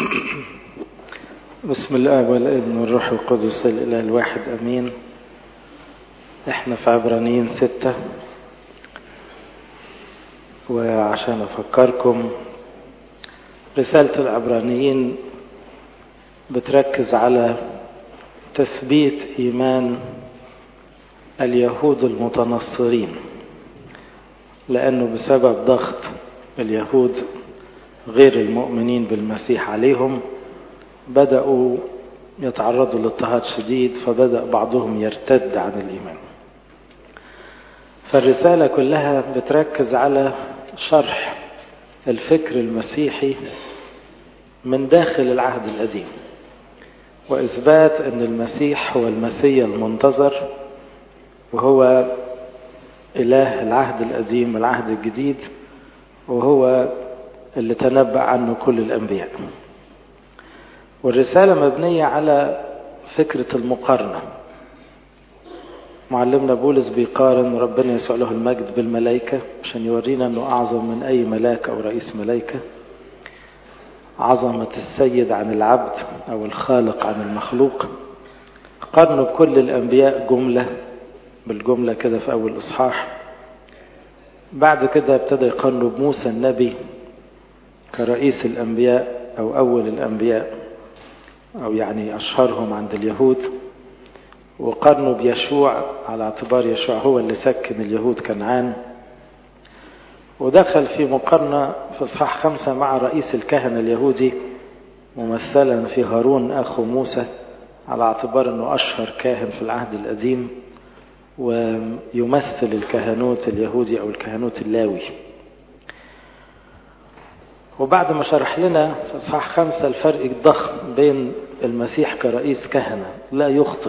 بسم الله والابن والروح القدس الإله الواحد أمين احنا في عبرانيين ستة وعشان أفكركم رسالة العبرانيين بتركز على تثبيت إيمان اليهود المتنصرين لأنه بسبب ضغط اليهود غير المؤمنين بالمسيح عليهم بدأوا يتعرضوا لاضطهاد شديد فبدأ بعضهم يرتد عن الإيمان فالرسالة كلها بتركز على شرح الفكر المسيحي من داخل العهد القديم وإثبات أن المسيح هو المسيح المنتظر وهو إله العهد القديم والعهد الجديد وهو اللي تنبأ عنه كل الأنبياء والرسالة مبنية على فكرة المقارنة معلمنا بولس بيقارن ربنا يسوع له المجد بالملائكة عشان يورينا أنه أعظم من أي ملاك أو رئيس ملائكة عظمة السيد عن العبد أو الخالق عن المخلوق قارنوا بكل الأنبياء جملة بالجملة كده في أول إصحاح بعد كده ابتدى يقارنوا بموسى النبي كرئيس الأنبياء أو أول الأنبياء أو يعني أشهرهم عند اليهود وقارنوا بيشوع على اعتبار يشوع هو اللي سكن اليهود كنعان ودخل في مقارنة في إصحاح خمسة مع رئيس الكهنة اليهودي ممثلا في هارون أخو موسى على اعتبار أنه أشهر كاهن في العهد القديم ويمثل الكهنوت اليهودي أو الكهنوت اللاوي وبعد ما شرح لنا في اصحاح خمسة الفرق الضخم بين المسيح كرئيس كهنة لا يخطئ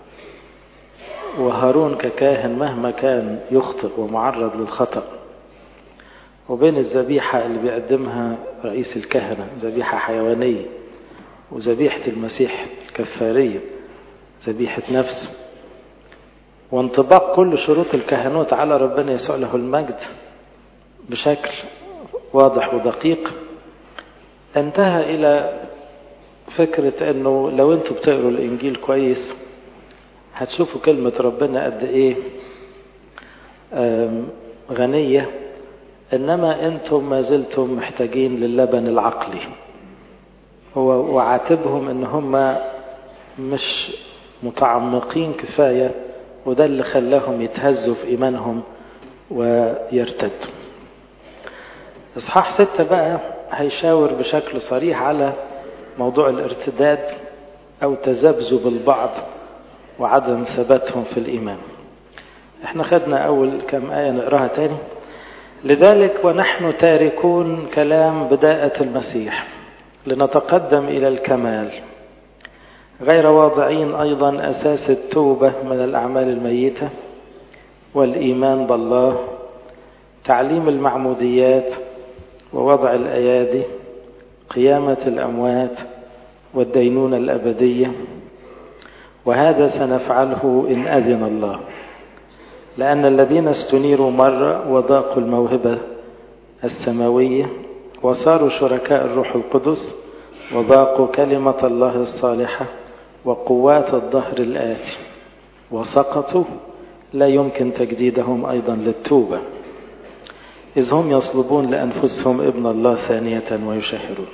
وهارون ككاهن مهما كان يخطئ ومعرض للخطأ وبين الذبيحة اللي بيقدمها رئيس الكهنة ذبيحة حيوانية وذبيحة المسيح الكفارية ذبيحة نفس وانطباق كل شروط الكهنوت على ربنا يسوع له المجد بشكل واضح ودقيق انتهى إلى فكرة أنه لو أنتوا بتقروا الإنجيل كويس هتشوفوا كلمة ربنا قد إيه غنية إنما أنتم ما زلتم محتاجين للبن العقلي هو وعاتبهم إن هم مش متعمقين كفاية وده اللي خلاهم يتهزوا في إيمانهم ويرتدوا إصحاح ستة بقى هيشاور بشكل صريح على موضوع الارتداد أو تذبذب البعض وعدم ثباتهم في الإيمان احنا خدنا أول كم آية نقراها تاني لذلك ونحن تاركون كلام بداءة المسيح لنتقدم إلى الكمال غير واضعين أيضا أساس التوبة من الأعمال الميتة والإيمان بالله تعليم المعموديات ووضع الأيادي قيامة الأموات والدينونة الأبدية وهذا سنفعله إن أذن الله لأن الذين استنيروا مرة وضاقوا الموهبة السماوية وصاروا شركاء الروح القدس وضاقوا كلمة الله الصالحة وقوات الظهر الآتي وسقطوا لا يمكن تجديدهم أيضا للتوبة إذ هم يصلبون لأنفسهم ابن الله ثانية ويشهرون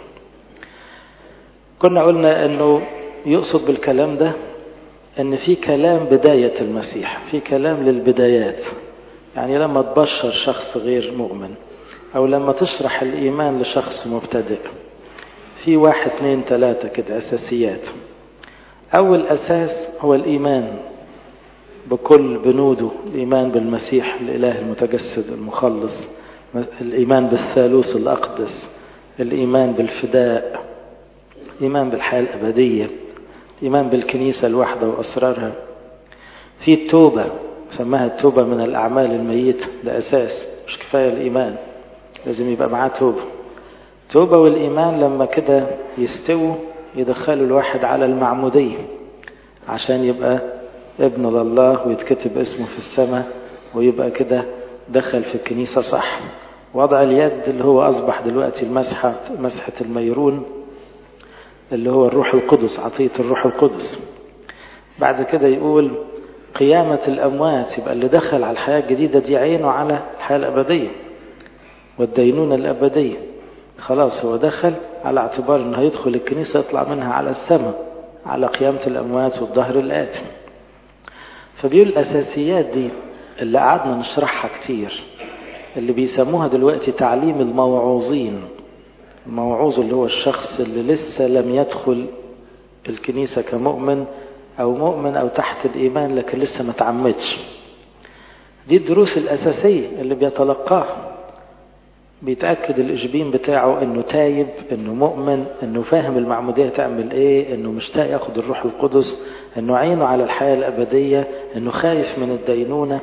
كنا قلنا أنه يقصد بالكلام ده أن في كلام بداية المسيح في كلام للبدايات يعني لما تبشر شخص غير مؤمن أو لما تشرح الإيمان لشخص مبتدئ في واحد اثنين ثلاثة كده أساسيات أول أساس هو الإيمان بكل بنوده الإيمان بالمسيح الإله المتجسد المخلص الإيمان بالثالوث الأقدس الإيمان بالفداء الإيمان بالحياة الأبدية الإيمان بالكنيسة الواحدة وأسرارها في التوبة سماها التوبة من الأعمال الميتة ده أساس مش كفاية الإيمان لازم يبقى معاه توبة توبة والإيمان لما كده يستووا يدخلوا الواحد على المعمودية عشان يبقى ابن لله ويتكتب اسمه في السماء ويبقى كده دخل في الكنيسة صح وضع اليد اللي هو أصبح دلوقتي المسحة مسحة الميرون اللي هو الروح القدس عطية الروح القدس بعد كده يقول قيامة الأموات يبقى اللي دخل على الحياة الجديدة دي عينه على الحياة الأبدية والدينونة الأبدية خلاص هو دخل على اعتبار انه هيدخل الكنيسة يطلع منها على السماء على قيامة الأموات والظهر الآتي فبيقول الأساسيات دي اللي قعدنا نشرحها كتير اللي بيسموها دلوقتي تعليم الموعوظين الموعوظ اللي هو الشخص اللي لسه لم يدخل الكنيسة كمؤمن أو مؤمن أو تحت الإيمان لكن لسه ما تعمدش دي الدروس الأساسية اللي بيتلقاها بيتأكد الإشبين بتاعه إنه تايب إنه مؤمن إنه فاهم المعمودية تعمل إيه إنه مشتاق ياخد الروح القدس إنه عينه على الحياة الأبدية إنه خايف من الدينونة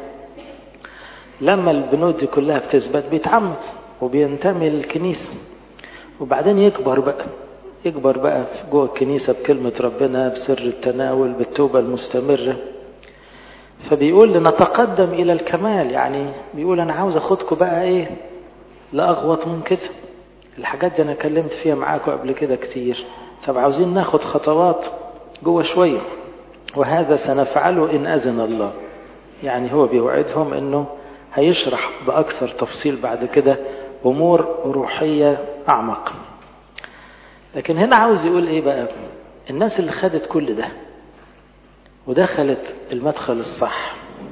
لما البنود دي كلها بتثبت بيتعمد وبينتمي للكنيسة وبعدين يكبر بقى يكبر بقى جوه الكنيسة بكلمة ربنا بسر التناول بالتوبة المستمرة فبيقول لنتقدم إلى الكمال يعني بيقول أنا عاوز أخدكم بقى إيه لأغوط من كده الحاجات دي أنا اتكلمت فيها معاكم قبل كده كتير طب عاوزين ناخد خطوات جوه شوية وهذا سنفعله إن أذن الله يعني هو بيوعدهم إنه هيشرح بأكثر تفصيل بعد كده أمور روحية أعمق لكن هنا عاوز يقول إيه بقى الناس اللي خدت كل ده ودخلت المدخل الصح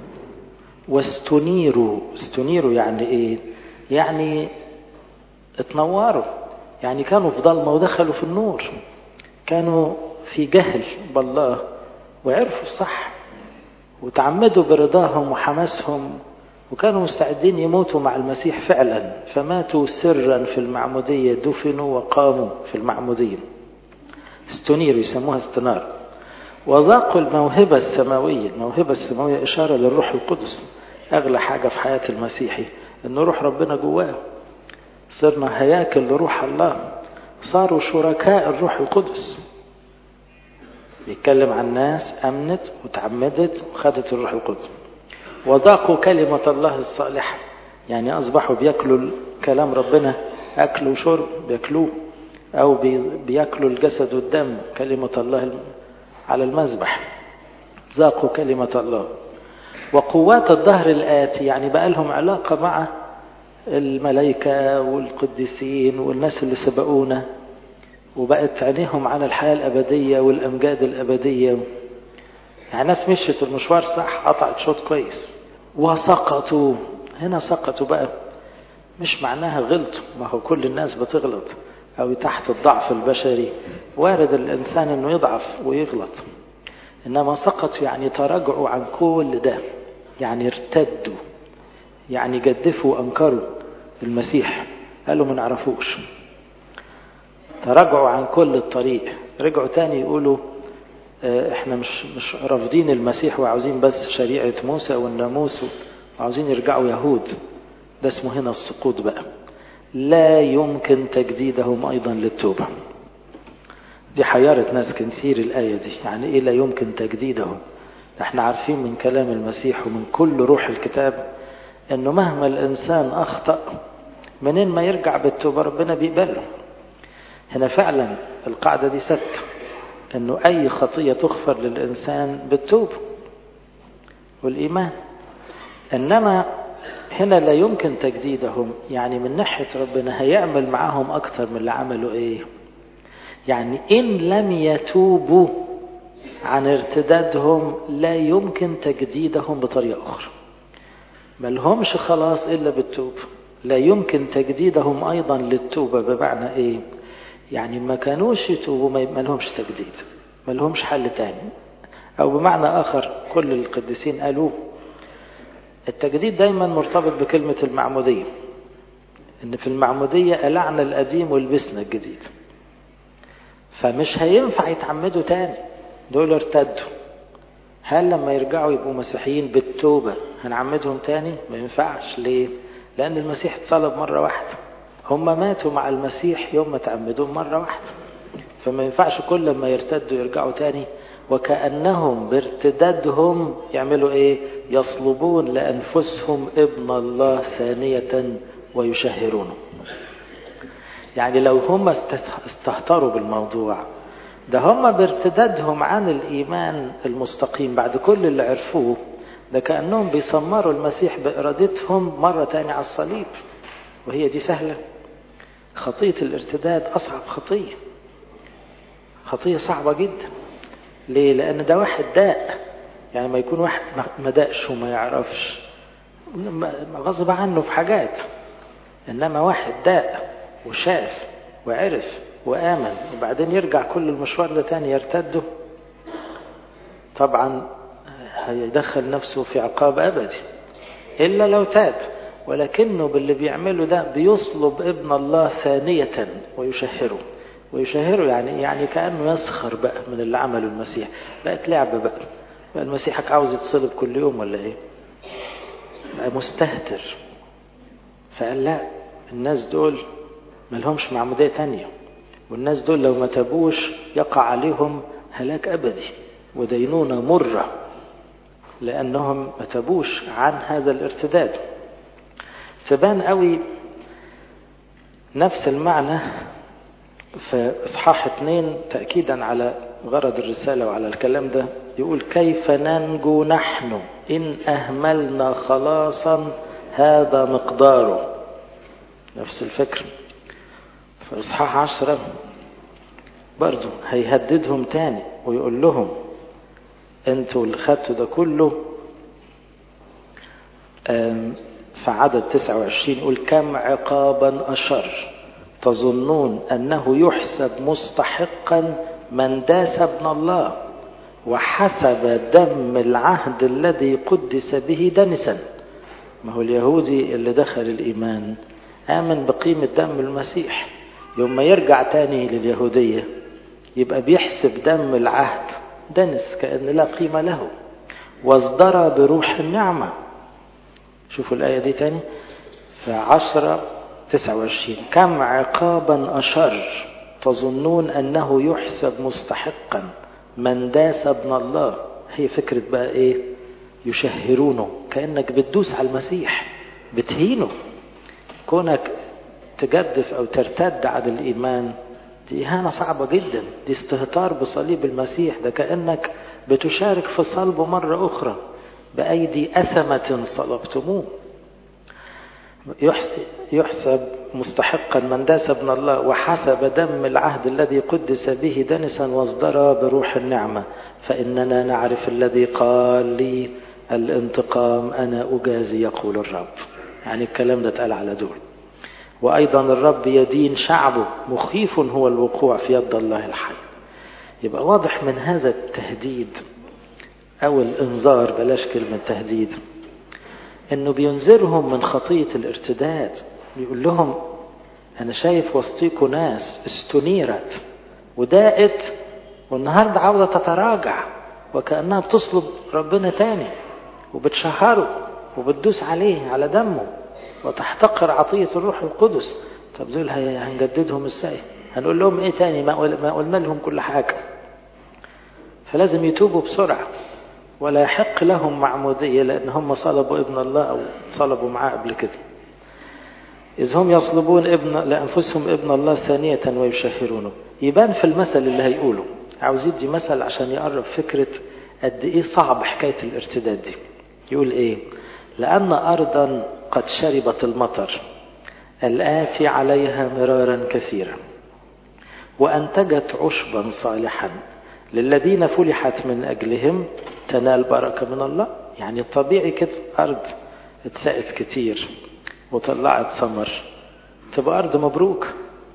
واستنيروا استنيروا يعني إيه يعني اتنوروا يعني كانوا في ضلمة ودخلوا في النور كانوا في جهل بالله وعرفوا الصح وتعمدوا برضاهم وحماسهم وكانوا مستعدين يموتوا مع المسيح فعلا فماتوا سرا في المعمودية دفنوا وقاموا في المعمودية استنيروا يسموها استنار وذاقوا الموهبة السماوية الموهبة السماوية إشارة للروح القدس أغلى حاجة في حياة المسيحي أن روح ربنا جواه صرنا هياكل لروح الله صاروا شركاء الروح القدس بيتكلم عن ناس أمنت وتعمدت وخدت الروح القدس وذاقوا كلمة الله الصالحة يعني أصبحوا بياكلوا كلام ربنا أكل وشرب بياكلوه أو بياكلوا الجسد والدم كلمة الله على المذبح ذاقوا كلمة الله وقوات الظهر الآتي يعني بقى لهم علاقة مع الملائكة والقديسين والناس اللي سبقونا وبقت عينيهم على الحياة الأبدية والأمجاد الأبدية يعني ناس مشيت المشوار صح قطعت شوط كويس وسقطوا هنا سقطوا بقى مش معناها غلطوا ما هو كل الناس بتغلط أو تحت الضعف البشري وارد الإنسان أنه يضعف ويغلط إنما سقطوا يعني تراجعوا عن كل ده يعني ارتدوا يعني جدفوا وأنكروا المسيح قالوا ما نعرفوش تراجعوا عن كل الطريق رجعوا تاني يقولوا احنا مش مش رافضين المسيح وعاوزين بس شريعة موسى والناموس وعاوزين يرجعوا يهود ده اسمه هنا السقوط بقى لا يمكن تجديدهم أيضا للتوبة دي حيرت ناس كثير الآية دي يعني إيه لا يمكن تجديدهم احنا عارفين من كلام المسيح ومن كل روح الكتاب انه مهما الانسان اخطأ منين ما يرجع بالتوبة ربنا بيقبله هنا فعلا القاعدة دي ثابته انه اي خطية تغفر للانسان بالتوبة والايمان انما هنا لا يمكن تجديدهم يعني من ناحية ربنا هيعمل معاهم اكتر من اللي عملوا ايه يعني ان لم يتوبوا عن ارتدادهم لا يمكن تجديدهم بطريقة اخرى ملهمش خلاص الا بالتوبة لا يمكن تجديدهم ايضا للتوبة بمعنى ايه يعني ما كانوش يتوبوا ما لهمش تجديد ما لهمش حل تاني او بمعنى اخر كل القديسين قالوه التجديد دايما مرتبط بكلمة المعمودية ان في المعمودية قلعنا القديم ولبسنا الجديد فمش هينفع يتعمدوا تاني دول ارتدوا هل لما يرجعوا يبقوا مسيحيين بالتوبة هنعمدهم تاني ما ينفعش ليه لان المسيح اتصلب مرة واحدة هم ماتوا مع المسيح يوم ما تعمدوهم مرة واحدة فما ينفعش كل ما يرتدوا يرجعوا تاني وكأنهم بارتدادهم يعملوا ايه يصلبون لأنفسهم ابن الله ثانية ويشهرونه يعني لو هم استهتروا بالموضوع ده هم بارتدادهم عن الإيمان المستقيم بعد كل اللي عرفوه ده كأنهم بيسمروا المسيح بإرادتهم مرة تانية على الصليب وهي دي سهلة خطية الارتداد أصعب خطية خطية صعبة جدا ليه؟ لأن ده واحد داء يعني ما يكون واحد ما داقش وما يعرفش غصب عنه في حاجات إنما واحد داء وشاف وعرف وآمن وبعدين يرجع كل المشوار ده تاني يرتده طبعا هيدخل نفسه في عقاب أبدي إلا لو تاب ولكنه باللي بيعمله ده بيصلب ابن الله ثانية ويشهره ويشهره يعني يعني كأنه يسخر بقى من اللي عمله المسيح بقت لعبة بقى بقى المسيحك عاوز يتصلب كل يوم ولا ايه بقى مستهتر فقال لا الناس دول ملهمش معمودية تانية والناس دول لو ما تابوش يقع عليهم هلاك أبدي ودينونة مرة لأنهم ما تابوش عن هذا الارتداد تبان قوي نفس المعنى في إصحاح اثنين تأكيدا على غرض الرسالة وعلى الكلام ده يقول كيف ننجو نحن إن أهملنا خلاصا هذا مقداره نفس الفكر في إصحاح عشرة برضو هيهددهم تاني ويقول لهم انتوا اللي خدتوا ده كله في عدد 29 يقول كم عقابا أشر تظنون أنه يحسب مستحقا من داس ابن الله وحسب دم العهد الذي قدس به دنسا ما هو اليهودي اللي دخل الإيمان آمن بقيمة دم المسيح يوم ما يرجع تاني لليهودية يبقى بيحسب دم العهد دنس كأن لا قيمة له وازدرى بروح النعمة شوفوا الآية دي تاني فعشرة تسعة وعشرين كم عقابا أشر تظنون أنه يحسب مستحقا من داس ابن الله هي فكرة بقى إيه يشهرونه كأنك بتدوس على المسيح بتهينه كونك تجدف أو ترتد عن الإيمان دي إهانة صعبة جدا دي استهتار بصليب المسيح ده كأنك بتشارك في صلبه مرة أخرى بأيدي أثمة صلبتموه يحسب مستحقا من داس ابن الله وحسب دم العهد الذي قدس به دنسا واصدر بروح النعمة فإننا نعرف الذي قال لي الانتقام أنا أجازي يقول الرب يعني الكلام ده اتقال على دول وأيضا الرب يدين شعبه مخيف هو الوقوع في يد الله الحي يبقى واضح من هذا التهديد أو الإنذار بلاش كلمة تهديد إنه بينذرهم من خطية الارتداد بيقول لهم أنا شايف وسطيكوا ناس استنيرت وداقت والنهاردة عاوزة تتراجع وكأنها بتصلب ربنا تاني وبتشهره وبتدوس عليه على دمه وتحتقر عطية الروح القدس طب دول هنجددهم ازاي هنقول لهم ايه تاني ما قلنا لهم كل حاجة فلازم يتوبوا بسرعة ولا يحق لهم معمودية لأن هم صلبوا ابن الله أو صلبوا معاه قبل كده إذ هم يصلبون ابن لأنفسهم ابن الله ثانية ويشهرونه يبان في المثل اللي هيقوله عاوز يدي مثل عشان يقرب فكرة قد إيه صعب حكاية الارتداد دي يقول إيه لأن أرضا قد شربت المطر الآتي عليها مرارا كثيرا وأنتجت عشبا صالحا للذين فلحت من أجلهم تنال بركة من الله يعني الطبيعي كده أرض اتسقت كتير وطلعت ثمر تبقى أرض مبروك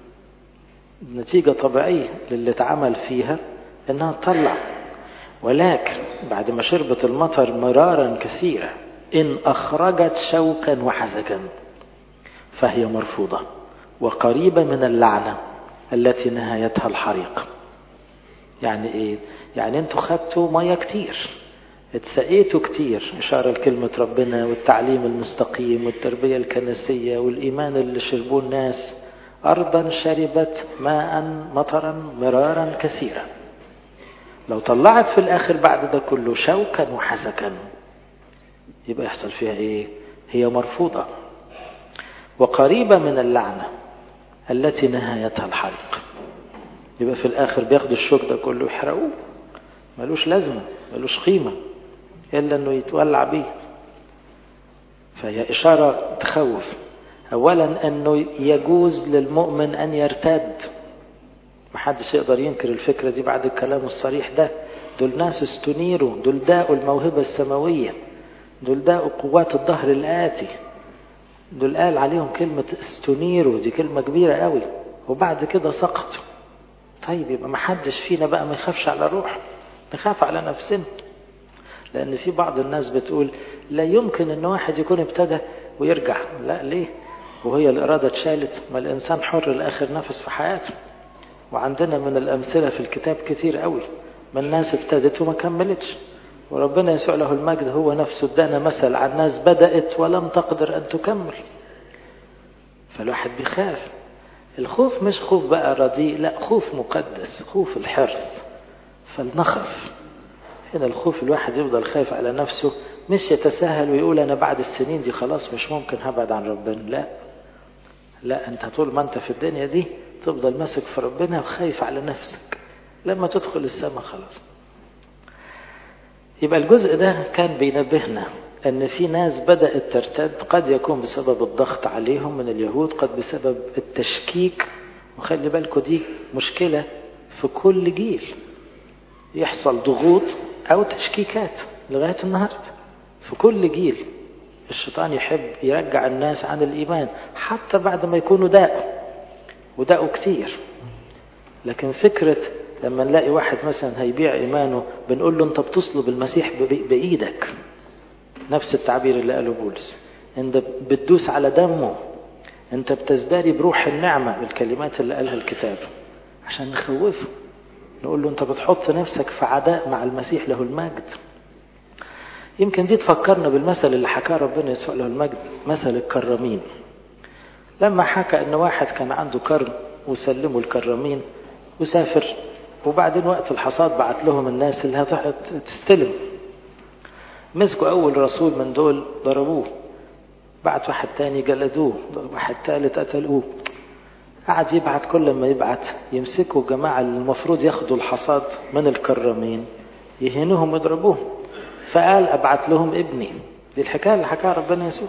نتيجة طبيعية للي اتعمل فيها إنها تطلع ولكن بعد ما شربت المطر مرارا كثيرا إن أخرجت شوكا وحزكا فهي مرفوضة وقريبة من اللعنة التي نهايتها الحريق يعني إيه؟ يعني أنتوا خدتوا مية كتير اتسقيتوا كتير إشارة لكلمة ربنا والتعليم المستقيم والتربية الكنسية والإيمان اللي شربوه الناس أرضا شربت ماء مطرا مرارا كثيرا لو طلعت في الآخر بعد ده كله شوكا وحسكا يبقى يحصل فيها إيه هي مرفوضة وقريبة من اللعنة التي نهايتها الحريق يبقى في الآخر بياخدوا الشوك ده كله يحرقوه ملوش لازمة ملوش قيمة إلا أنه يتولع بيه فهي إشارة تخوف أولا أنه يجوز للمؤمن أن يرتد محدش يقدر ينكر الفكرة دي بعد الكلام الصريح ده دول ناس استنيروا دول داقوا الموهبة السماوية دول داقوا قوات الظهر الآتي دول قال عليهم كلمة استنيروا دي كلمة كبيرة قوي وبعد كده سقطوا طيب يبقى ما حدش فينا بقى ما يخافش على روح نخاف على نفسنا لأن في بعض الناس بتقول لا يمكن أن واحد يكون ابتدى ويرجع لا ليه وهي الإرادة اتشالت ما الإنسان حر لآخر نفس في حياته وعندنا من الأمثلة في الكتاب كتير قوي من ناس ابتدت وما كملتش وربنا يسوع له المجد هو نفسه ادانا مثل عن ناس بدأت ولم تقدر أن تكمل فالواحد بيخاف الخوف مش خوف بقى رديء لا خوف مقدس خوف الحرص فلنخف هنا الخوف الواحد يفضل خايف على نفسه مش يتساهل ويقول أنا بعد السنين دي خلاص مش ممكن هبعد عن ربنا لا لا أنت طول ما أنت في الدنيا دي تفضل ماسك في ربنا وخايف على نفسك لما تدخل السماء خلاص يبقى الجزء ده كان بينبهنا أن في ناس بدأت ترتد قد يكون بسبب الضغط عليهم من اليهود قد بسبب التشكيك وخلي بالكم دي مشكلة في كل جيل يحصل ضغوط أو تشكيكات لغاية النهاردة في كل جيل الشيطان يحب يرجع الناس عن الإيمان حتى بعد ما يكونوا داء وداءوا كتير لكن فكرة لما نلاقي واحد مثلا هيبيع إيمانه بنقول له أنت بتصلب المسيح بإيدك نفس التعبير اللي قاله بولس أنت بتدوس على دمه أنت بتزدري بروح النعمة بالكلمات اللي قالها الكتاب عشان نخوفه نقول له أنت بتحط نفسك في عداء مع المسيح له المجد يمكن دي تفكرنا بالمثل اللي حكاه ربنا يسوع له المجد مثل الكرامين لما حكى ان واحد كان عنده كرم وسلموا الكرامين وسافر وبعدين وقت الحصاد بعت لهم الناس اللي هتستلم مسكوا اول رسول من دول ضربوه بعت واحد تاني جلدوه واحد تالت قتلوه قعد يبعت كل ما يبعت يمسكوا الجماعة اللي المفروض ياخدوا الحصاد من الكرامين يهينوهم ويضربوهم فقال أبعت لهم ابني دي الحكاية اللي حكاها ربنا يسوع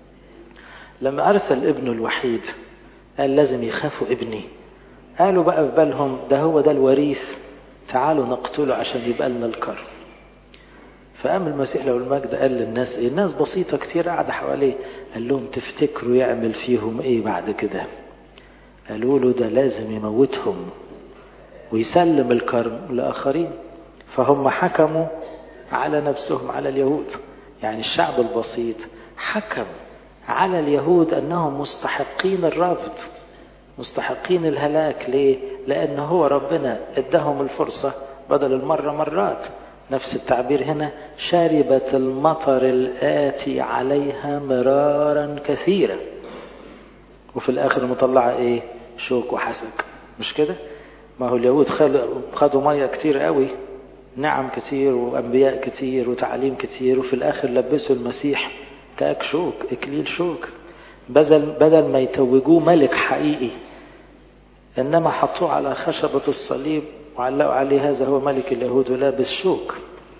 لما أرسل ابنه الوحيد قال لازم يخافوا ابني قالوا بقى في بالهم ده هو ده الوريث تعالوا نقتله عشان يبقى لنا الكرم فقام المسيح له المجد قال للناس ايه الناس بسيطة كتير قاعدة حواليه قال لهم تفتكروا يعمل فيهم ايه بعد كده قالوا له ده لازم يموتهم ويسلم الكرم لآخرين فهم حكموا على نفسهم على اليهود يعني الشعب البسيط حكم على اليهود أنهم مستحقين الرفض مستحقين الهلاك ليه؟ لأن هو ربنا ادهم الفرصة بدل المرة مرات نفس التعبير هنا شربت المطر الآتي عليها مرارا كثيرا وفي الآخر مطلعة إيه؟ شوك وحسك مش كده؟ ما هو اليهود خدوا مية كتير قوي نعم كتير وأنبياء كتير وتعليم كتير وفي الآخر لبسوا المسيح كأك شوك إكليل شوك بدل, بدل ما يتوجوه ملك حقيقي إنما حطوه على خشبة الصليب وعلقوا عليه هذا هو ملك اليهود ولابس شوك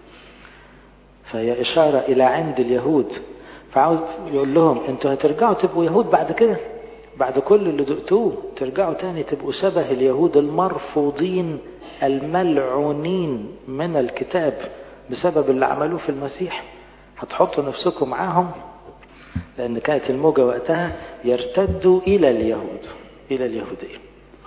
فهي إشارة إلى عند اليهود فعاوز يقول لهم أنتوا هترجعوا تبقوا يهود بعد كده بعد كل اللي دقتوه ترجعوا تاني تبقوا شبه اليهود المرفوضين الملعونين من الكتاب بسبب اللي عملوه في المسيح هتحطوا نفسكم معاهم لأن كانت الموجة وقتها يرتدوا إلى اليهود إلى اليهودية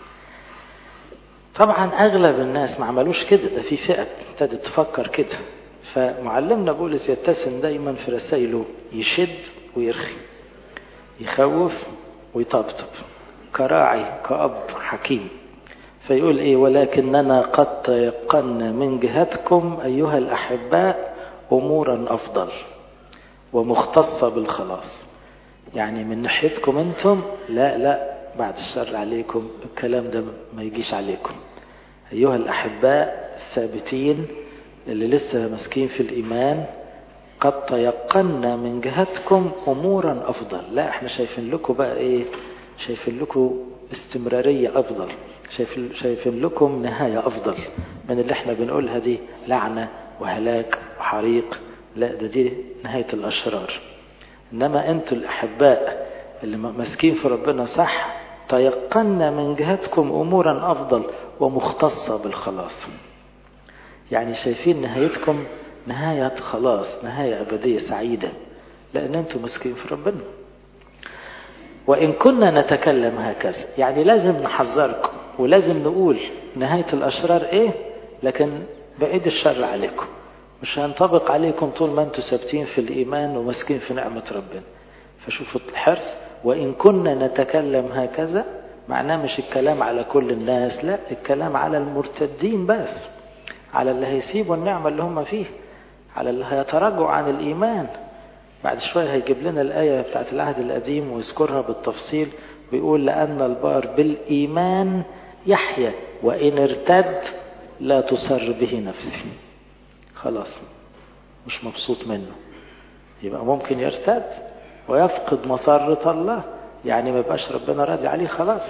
طبعا أغلب الناس ما عملوش كده ده في فئة ابتدت تفكر كده فمعلمنا بولس يتسم دايما في رسائله يشد ويرخي يخوف ويطبطب كراعي كأب حكيم فيقول ايه ولكننا قد تيقنا من جهتكم ايها الاحباء امورا افضل ومختصة بالخلاص يعني من ناحيتكم انتم لا لا بعد الشر عليكم الكلام ده ما يجيش عليكم ايها الاحباء الثابتين اللي لسه ماسكين في الايمان قد تيقنا من جهتكم امورا افضل لا احنا شايفين لكم بقى ايه شايفين لكم استمرارية افضل شايف شايفين لكم نهاية أفضل من اللي احنا بنقولها دي لعنة وهلاك وحريق لا ده دي نهاية الأشرار إنما أنتوا الأحباء اللي ماسكين في ربنا صح تيقنا من جهتكم أمورا أفضل ومختصة بالخلاص يعني شايفين نهايتكم نهاية خلاص نهاية أبدية سعيدة لأن أنتم مسكين في ربنا وإن كنا نتكلم هكذا يعني لازم نحذركم ولازم نقول نهاية الأشرار إيه لكن بعيد الشر عليكم مش هينطبق عليكم طول ما أنتم ثابتين في الإيمان وماسكين في نعمة ربنا فشوفوا الحرص وإن كنا نتكلم هكذا معناه مش الكلام على كل الناس لا الكلام على المرتدين بس على اللي هيسيبوا النعمة اللي هم فيه على اللي هيتراجعوا عن الإيمان بعد شوية هيجيب لنا الآية بتاعت العهد القديم ويذكرها بالتفصيل ويقول لأن البار بالإيمان يحيا وإن ارتد لا تسر به نفسي خلاص مش مبسوط منه يبقى ممكن يرتد ويفقد مسرة الله يعني ما يبقاش ربنا راضي عليه خلاص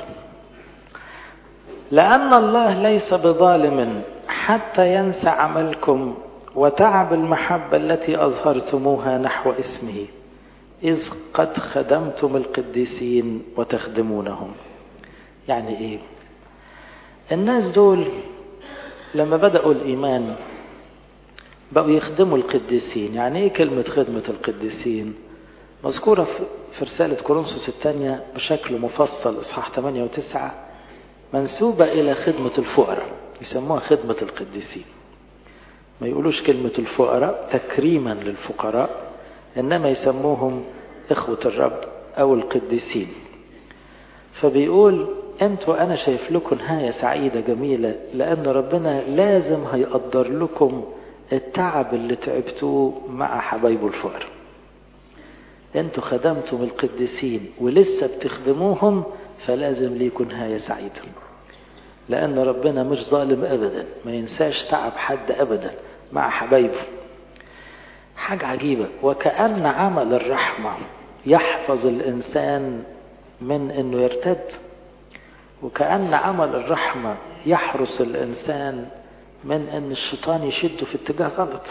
لأن الله ليس بظالم حتى ينسى عملكم وتعب المحبة التي أظهرتموها نحو اسمه إذ قد خدمتم القديسين وتخدمونهم يعني إيه الناس دول لما بدأوا الإيمان بقوا يخدموا القديسين يعني إيه كلمة خدمة القديسين مذكورة في رسالة كورنثوس الثانية بشكل مفصل إصحاح 8 و9 منسوبة إلى خدمة الفقراء يسموها خدمة القديسين ما يقولوش كلمة الفقراء تكريما للفقراء إنما يسموهم إخوة الرب أو القديسين فبيقول أنتوا أنا شايف لكم نهاية سعيدة جميلة لأن ربنا لازم هيقدر لكم التعب اللي تعبتوه مع حبايبه الفقراء انتوا خدمتم القديسين ولسه بتخدموهم فلازم ليكم نهاية سعيدة لأن ربنا مش ظالم أبدا ما ينساش تعب حد أبدا مع حبايبه حاجة عجيبة وكأن عمل الرحمة يحفظ الإنسان من أنه يرتد وكأن عمل الرحمة يحرس الإنسان من أن الشيطان يشده في اتجاه غلط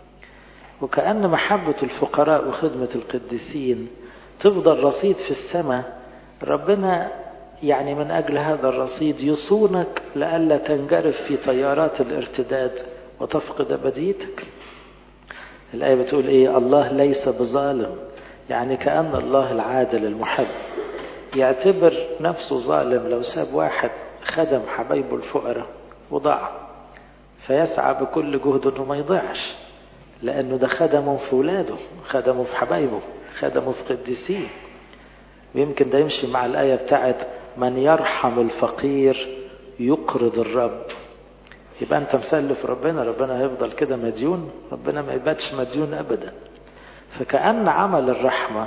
وكأن محبة الفقراء وخدمة القديسين تفضل رصيد في السماء ربنا يعني من أجل هذا الرصيد يصونك لئلا تنجرف في طيارات الارتداد وتفقد أبديتك الآية بتقول إيه الله ليس بظالم يعني كأن الله العادل المحب يعتبر نفسه ظالم لو ساب واحد خدم حبايبه الفقراء وضاع فيسعى بكل جهده انه ما يضيعش لانه ده خدمه في ولاده خدمه في حبايبه خدمه في قديسيه ويمكن ده يمشي مع الآية بتاعت من يرحم الفقير يقرض الرب يبقى انت مسلف ربنا ربنا هيفضل كده مديون ربنا ما يباتش مديون ابدا فكأن عمل الرحمة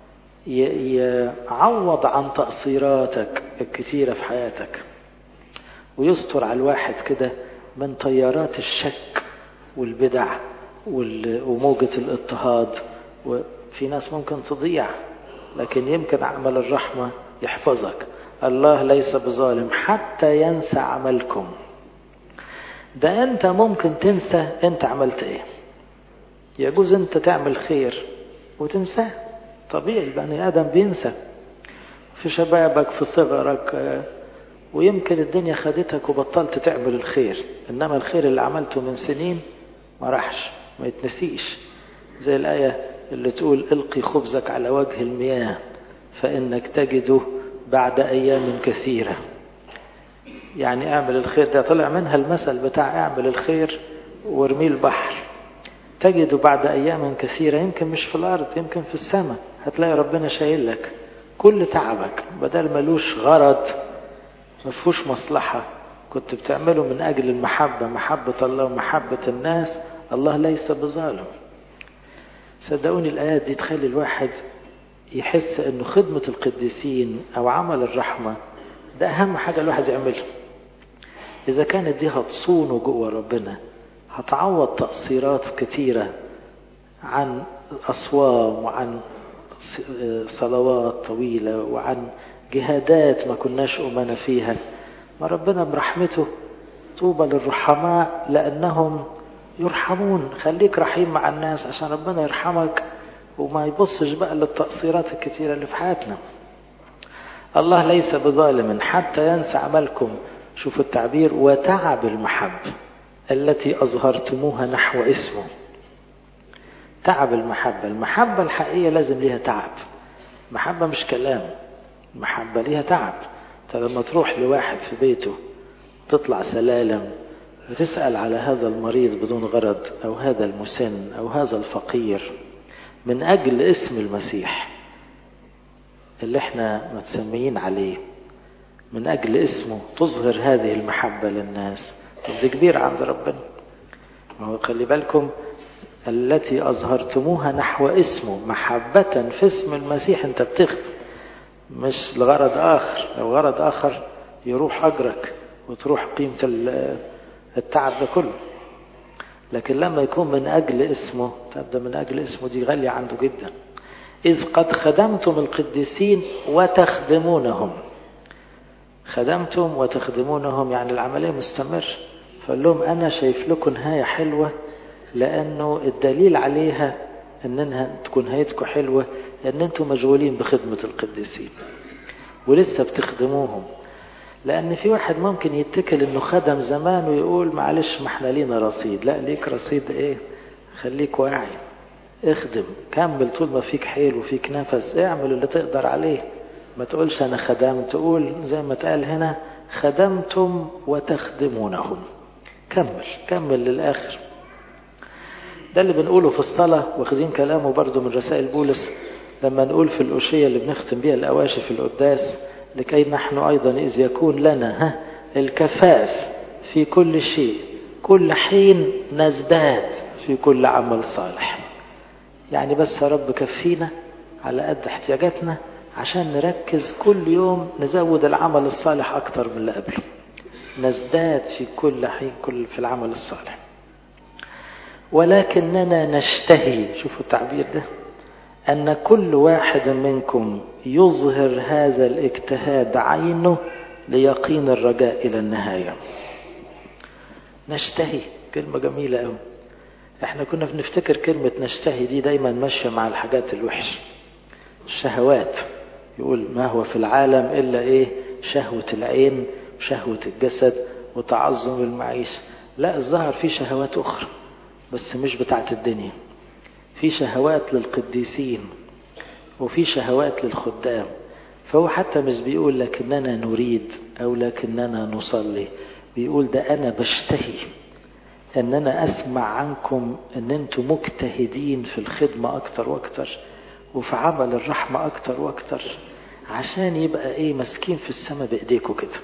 يعوض عن تقصيراتك الكتيرة في حياتك ويستر على الواحد كده من طيارات الشك والبدع وموجة الاضطهاد وفي ناس ممكن تضيع لكن يمكن عمل الرحمة يحفظك الله ليس بظالم حتى ينسى عملكم ده انت ممكن تنسى انت عملت ايه يجوز انت تعمل خير وتنساه طبيعي بني ادم بينسى في شبابك في صغرك ويمكن الدنيا خدتك وبطلت تعمل الخير انما الخير اللي عملته من سنين ما راحش ما يتنسيش زي الآية اللي تقول القي خبزك على وجه المياه فإنك تجده بعد أيام كثيرة يعني اعمل الخير ده طلع منها المثل بتاع اعمل الخير وارميه البحر تجده بعد أيام كثيرة يمكن مش في الأرض يمكن في السماء هتلاقي ربنا شايل لك كل تعبك بدل ملوش غرض مفهوش مصلحة كنت بتعمله من أجل المحبة محبة الله ومحبة الناس الله ليس بظالم صدقوني الآيات دي تخلي الواحد يحس أنه خدمة القديسين أو عمل الرحمة ده أهم حاجة الواحد يعملها إذا كانت دي هتصونه جوه ربنا هتعوض تقصيرات كتيرة عن أصوام وعن صلوات طويلة وعن جهادات ما كناش أمنا فيها ما ربنا برحمته طوبى للرحماء لأنهم يرحمون خليك رحيم مع الناس عشان ربنا يرحمك وما يبصش بقى للتقصيرات الكتيرة اللي في حياتنا الله ليس بظالم حتى ينسى عملكم شوفوا التعبير وتعب المحبة التي أظهرتموها نحو اسمه تعب المحبة المحبة الحقيقية لازم ليها تعب محبة مش كلام محبة ليها تعب انت لما تروح لواحد في بيته تطلع سلالم وتسأل على هذا المريض بدون غرض أو هذا المسن أو هذا الفقير من أجل اسم المسيح اللي احنا متسميين عليه من أجل اسمه تظهر هذه المحبة للناس دي كبير عند ربنا ما هو خلي بالكم التي أظهرتموها نحو اسمه محبة في اسم المسيح أنت بتخدم مش لغرض آخر لو غرض آخر يروح أجرك وتروح قيمة التعب ده كله لكن لما يكون من أجل اسمه تبدأ من أجل اسمه دي غالية عنده جدا إذ قد خدمتم القديسين وتخدمونهم خدمتم وتخدمونهم يعني العملية مستمر فقال لهم أنا شايف لكم نهاية حلوة لأنه الدليل عليها أن إنها تكون نهايتكم حلوة لأن أنتم مشغولين بخدمة القديسين ولسه بتخدموهم لأن في واحد ممكن يتكل إنه خدم زمان ويقول معلش ما احنا لينا رصيد لا ليك رصيد إيه خليك واعي اخدم كمل طول ما فيك حيل وفيك نفس اعمل اللي تقدر عليه ما تقولش أنا خدمت تقول زي ما تقال هنا خدمتم وتخدمونهم كمل كمل للآخر ده اللي بنقوله في الصلاة واخدين كلامه برضو من رسائل بولس لما نقول في الأشية اللي بنختم بيها الأواشي في القداس لكي نحن أيضا إذ يكون لنا ها الكفاف في كل شيء كل حين نزداد في كل عمل صالح يعني بس يا رب كفينا على قد احتياجاتنا عشان نركز كل يوم نزود العمل الصالح أكتر من اللي قبله نزداد في كل حين كل في العمل الصالح ولكننا نشتهي شوفوا التعبير ده أن كل واحد منكم يظهر هذا الاجتهاد عينه ليقين الرجاء إلى النهاية نشتهي كلمة جميلة أوي احنا كنا بنفتكر كلمة نشتهي دي دايما ماشية مع الحاجات الوحشة الشهوات يقول ما هو في العالم إلا إيه شهوة العين وشهوة الجسد وتعظم المعيشة لا الظهر في شهوات أخرى بس مش بتاعت الدنيا في شهوات للقديسين وفي شهوات للخدام فهو حتى مش بيقول لكننا نريد أو لكننا نصلي بيقول ده أنا بشتهي أن أنا أسمع عنكم أن أنتم مجتهدين في الخدمة أكتر وأكتر وفي عمل الرحمة أكتر وأكتر عشان يبقى إيه مسكين في السماء بإيديكم كده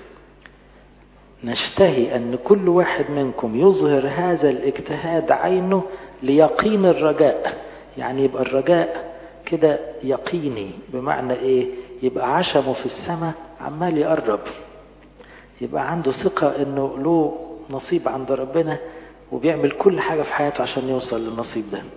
نشتهي أن كل واحد منكم يظهر هذا الاجتهاد عينه ليقين الرجاء يعني يبقى الرجاء كده يقيني بمعنى ايه يبقى عشمه في السماء عمال يقرب يبقى عنده ثقة انه له نصيب عند ربنا وبيعمل كل حاجة في حياته عشان يوصل للنصيب ده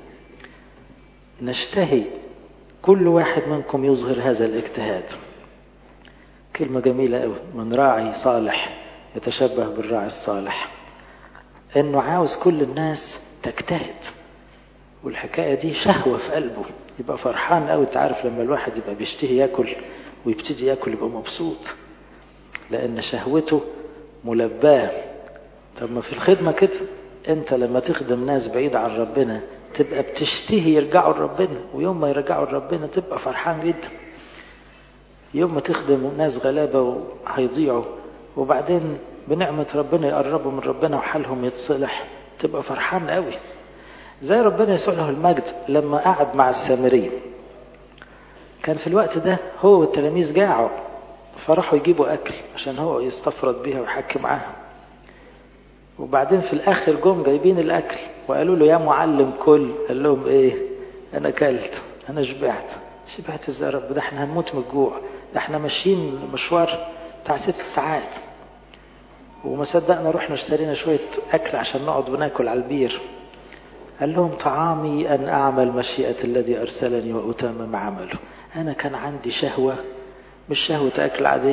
نشتهي كل واحد منكم يظهر هذا الاجتهاد كلمة جميلة قوي من راعي صالح يتشبه بالراعي الصالح انه عاوز كل الناس تجتهد والحكاية دي شهوة في قلبه يبقى فرحان قوي تعرف لما الواحد يبقى بيشتهي ياكل ويبتدي ياكل يبقى مبسوط لان شهوته ملباه طب ما في الخدمة كده انت لما تخدم ناس بعيد عن ربنا تبقى بتشتهي يرجعوا لربنا ويوم ما يرجعوا لربنا تبقى فرحان جدا يوم ما تخدم ناس غلابة وهيضيعوا وبعدين بنعمة ربنا يقربوا من ربنا وحالهم يتصلح تبقى فرحان قوي زي ربنا يسوع له المجد لما قعد مع السامرية كان في الوقت ده هو والتلاميذ جاعوا فراحوا يجيبوا أكل عشان هو يستفرد بيها ويحكي معاهم وبعدين في الآخر جم جايبين الأكل وقالوا له يا معلم كل قال لهم إيه أنا كلت أنا شبعت شبعت إزاي يا رب ده احنا هنموت من الجوع ده احنا ماشيين مشوار بتاع ست ساعات وما صدقنا رحنا اشترينا شوية أكل عشان نقعد وناكل على البير قال لهم طعامي أن أعمل مشيئة الذي أرسلني وأتمم عمله أنا كان عندي شهوة مش شهوة أكل عادية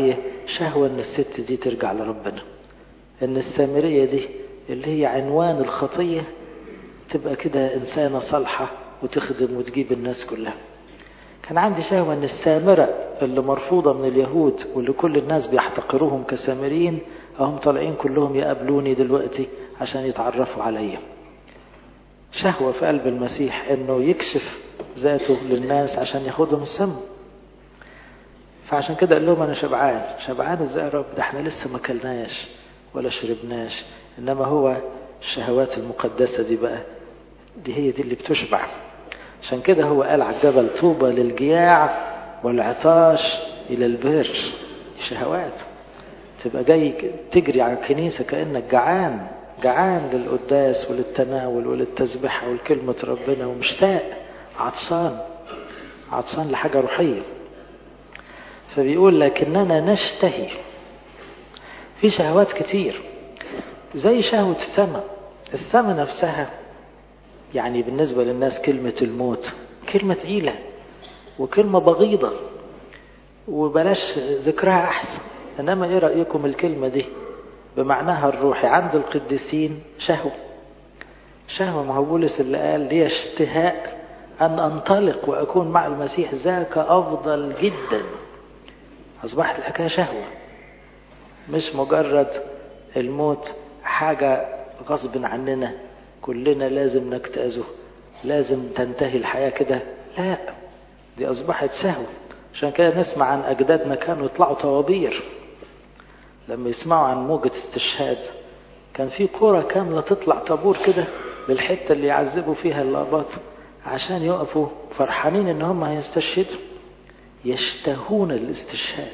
شهوة ان الست دي ترجع لربنا ان السامرية دي اللي هي عنوان الخطية تبقى كده انسانة صالحة وتخدم وتجيب الناس كلها كان عندي شهوة ان السامرة اللي مرفوضة من اليهود واللي كل الناس بيحتقروهم كسامريين هم طالعين كلهم يقابلوني دلوقتي عشان يتعرفوا عليا شهوة في قلب المسيح انه يكشف ذاته للناس عشان ياخدهم السم فعشان كده قال لهم انا شبعان شبعان ازاي يا رب ده احنا لسه ما كلناش ولا شربناش انما هو الشهوات المقدسة دي بقى دي هي دي اللي بتشبع عشان كده هو قال على الجبل طوبى للجياع والعطاش الى البر شهوات تبقى جاي تجري على الكنيسة كأنك جعان جعان للقداس وللتناول وللتسبحة ولكلمة ربنا ومشتاق عطشان عطشان لحاجة روحية فبيقول لكننا نشتهي في شهوات كتير زي شهوة السماء السماء نفسها يعني بالنسبة للناس كلمة الموت كلمة تقيلة وكلمة بغيضة وبلاش ذكرها أحسن إنما إيه رأيكم الكلمة دي بمعناها الروحي عند القديسين شهوة شهوة ما هو بولس اللي قال لي اشتهاء أن أنطلق وأكون مع المسيح ذاك أفضل جدا أصبحت الحكاية شهوة مش مجرد الموت حاجة غصب عننا كلنا لازم نجتازه لازم تنتهي الحياة كده لا دي أصبحت شهوة عشان كده نسمع عن أجدادنا كانوا يطلعوا طوابير لما يسمعوا عن موجة استشهاد كان في قرى كاملة تطلع طابور كده للحتة اللي يعذبوا فيها الأرباط عشان يقفوا فرحانين ان هم هيستشهدوا يشتهون الاستشهاد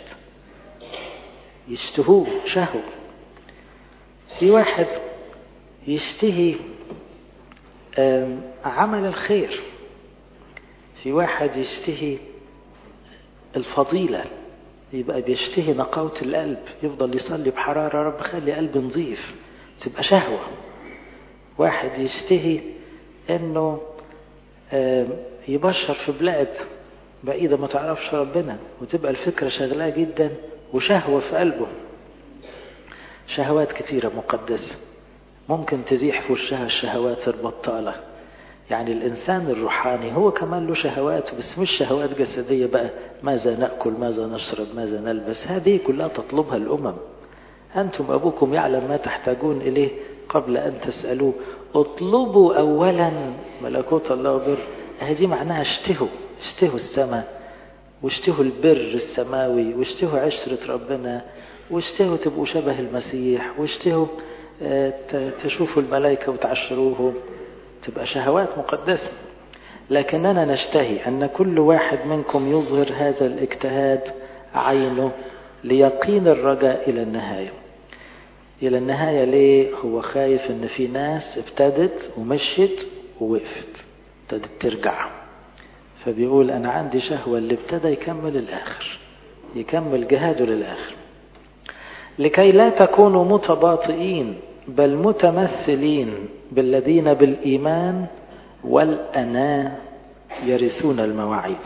يشتهوه شهوة في واحد يشتهي عمل الخير في واحد يشتهي الفضيلة يبقى بيشتهي نقاوة القلب يفضل يصلي بحرارة رب خلي قلبي نظيف تبقى شهوة واحد يشتهي انه يبشر في بلاد بعيدة ما تعرفش ربنا وتبقى الفكرة شغلاه جدا وشهوة في قلبه شهوات كتيرة مقدسة ممكن تزيح في وشها الشهوات البطالة يعني الإنسان الروحاني هو كمان له شهوات بس مش شهوات جسدية بقى ماذا نأكل ماذا نشرب ماذا نلبس هذه كلها تطلبها الأمم أنتم أبوكم يعلم ما تحتاجون إليه قبل أن تسألوه اطلبوا أولا ملكوت الله وبر هذه معناها اشتهوا اشتهوا السماء واشتهوا البر السماوي واشتهوا عشرة ربنا واشتهوا تبقوا شبه المسيح واشتهوا تشوفوا الملائكة وتعشروهم تبقى شهوات مقدسة لكننا نشتهي أن كل واحد منكم يظهر هذا الاجتهاد عينه ليقين الرجاء إلى النهاية إلى النهاية ليه هو خايف أن في ناس ابتدت ومشت ووقفت ابتدت ترجع فبيقول أنا عندي شهوة اللي ابتدى يكمل الآخر يكمل جهاده للآخر لكي لا تكونوا متباطئين بل متمثلين بالذين بالإيمان والأناة يرثون المواعيد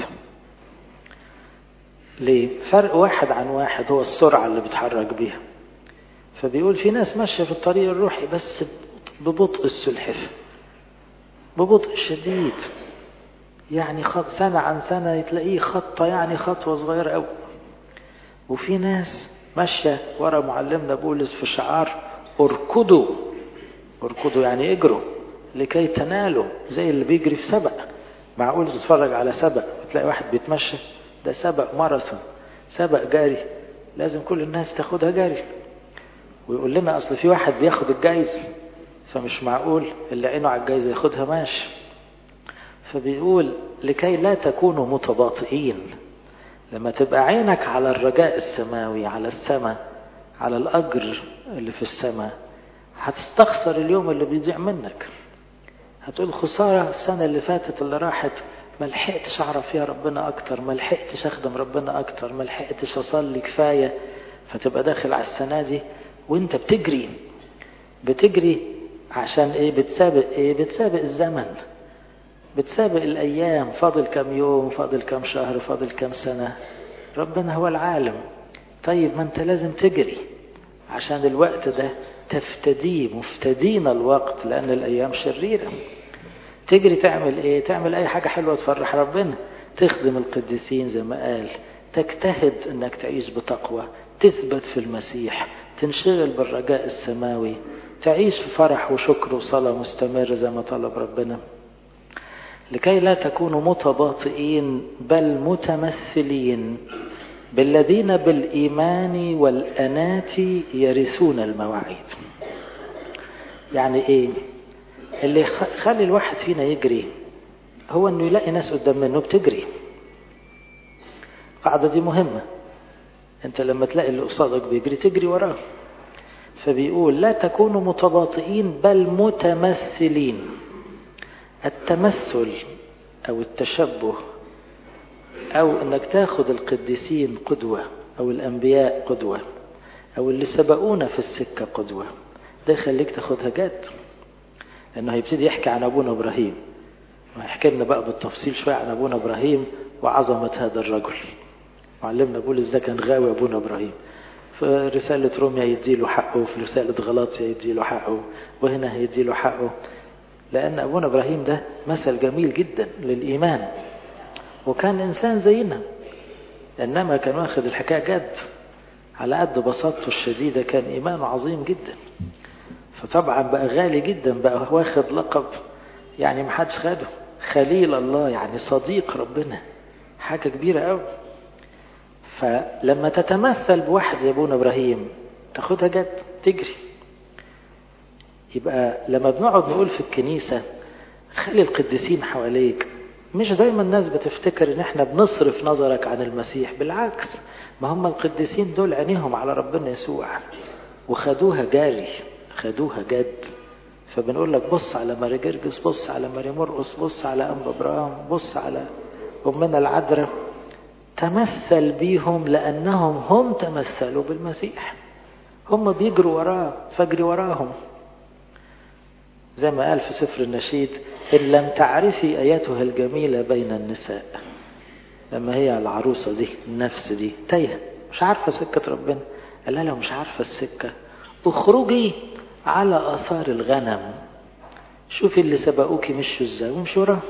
ليه؟ فرق واحد عن واحد هو السرعة اللي بتحرك بيها فبيقول في ناس ماشية في الطريق الروحي بس ببطء السلحفة ببطء شديد يعني خط سنة عن سنة تلاقيه خطة يعني خطوة صغيرة أوي وفي ناس ماشية ورا معلمنا بولس في شعار اركضوا اركضوا يعني اجروا لكي تنالوا زي اللي بيجري في سبق معقول تتفرج على سبق وتلاقي واحد بيتمشى ده سبق ماراثون سبق جاري لازم كل الناس تاخدها جاري ويقول لنا اصل في واحد بياخد الجايزة فمش معقول اللي عينه على الجايزة ياخدها ماشي فبيقول لكي لا تكونوا متباطئين لما تبقى عينك على الرجاء السماوي على السماء على الأجر اللي في السماء هتستخسر اليوم اللي بيضيع منك هتقول خسارة السنة اللي فاتت اللي راحت ما لحقتش أعرف فيها ربنا أكتر ما لحقتش أخدم ربنا أكتر ما لحقتش أصلي كفاية فتبقى داخل على السنة دي وانت بتجري بتجري عشان ايه بتسابق ايه بتسابق الزمن بتسابق الأيام فاضل كم يوم فاضل كم شهر فاضل كم سنة ربنا هو العالم طيب ما انت لازم تجري عشان الوقت ده تفتديه مفتدين الوقت لأن الأيام شريرة تجري تعمل ايه تعمل اي حاجة حلوة تفرح ربنا تخدم القديسين زي ما قال تجتهد انك تعيش بتقوى تثبت في المسيح تنشغل بالرجاء السماوي تعيش في فرح وشكر وصلاة مستمر زي ما طلب ربنا لكي لا تكونوا متباطئين بل متمثلين بالذين بالإيمان والأنات يرثون المواعيد يعني ايه اللي خلي الواحد فينا يجري هو انه يلاقي ناس قدام منه بتجري القاعدة دي مهمة انت لما تلاقي اللي قصادك بيجري تجري وراه فبيقول لا تكونوا متباطئين بل متمثلين التمثل او التشبه او انك تاخد القديسين قدوة او الانبياء قدوة او اللي سبقونا في السكة قدوة ده يخليك تاخدها جد لانه هيبتدي يحكي عن ابونا ابراهيم ويحكي لنا بقى بالتفصيل شوية عن ابونا ابراهيم وعظمة هذا الرجل معلمنا بولس ده كان غاوي ابونا ابراهيم في رسالة روميا يديله حقه في رسالة غلاطيا يديله حقه وهنا هيديله حقه لأن أبونا إبراهيم ده مثل جميل جدا للإيمان وكان إنسان زينا إنما كان واخد الحكاية جد على قد بساطته الشديدة كان إيمانه عظيم جدا فطبعا بقى غالي جدا بقى واخد لقب يعني محدش خده خليل الله يعني صديق ربنا حاجة كبيرة قوي فلما تتمثل بواحد يا ابونا ابراهيم تاخدها جد تجري يبقى لما بنقعد نقول في الكنيسة خلي القديسين حواليك مش دايما الناس بتفتكر ان احنا بنصرف نظرك عن المسيح بالعكس ما هم القديسين دول عينيهم على ربنا يسوع وخدوها جاري خدوها جد فبنقول لك بص على ماري جرجس بص على ماري مرقس بص على أنبا إبراهيم بص على أمنا العذراء تمثل بيهم لأنهم هم تمثلوا بالمسيح هم بيجروا وراه فاجري وراهم زي ما قال في سفر النشيد إن لم تعرفي آياتها الجميلة بين النساء لما هي العروسة دي النفس دي تايهة مش عارفة سكة ربنا قال لها لو مش عارفة السكة اخرجي على آثار الغنم شوفي اللي سبقوكي مشوا ازاي وامشي وراه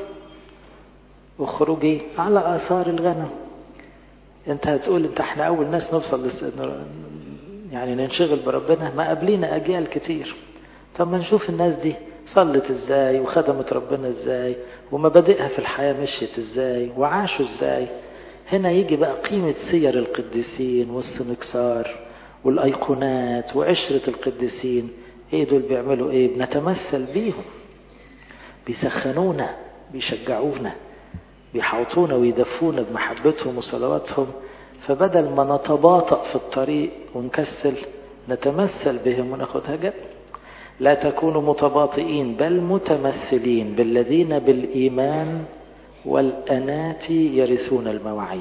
اخرجي على آثار الغنم انت هتقول انت احنا اول ناس نوصل لس... يعني ننشغل بربنا ما قبلينا اجيال كتير طب ما نشوف الناس دي صلت ازاي وخدمت ربنا ازاي ومبادئها في الحياة مشيت ازاي وعاشوا ازاي هنا يجي بقى قيمة سير القديسين والسنكسار والأيقونات وعشرة القديسين ايه دول بيعملوا ايه بنتمثل بيهم بيسخنونا بيشجعونا بيحوطونا ويدفونا بمحبتهم وصلواتهم فبدل ما نتباطأ في الطريق ونكسل نتمثل بهم وناخدها جد لا تكونوا متباطئين بل متمثلين بالذين بالإيمان والأنات يرثون المواعيد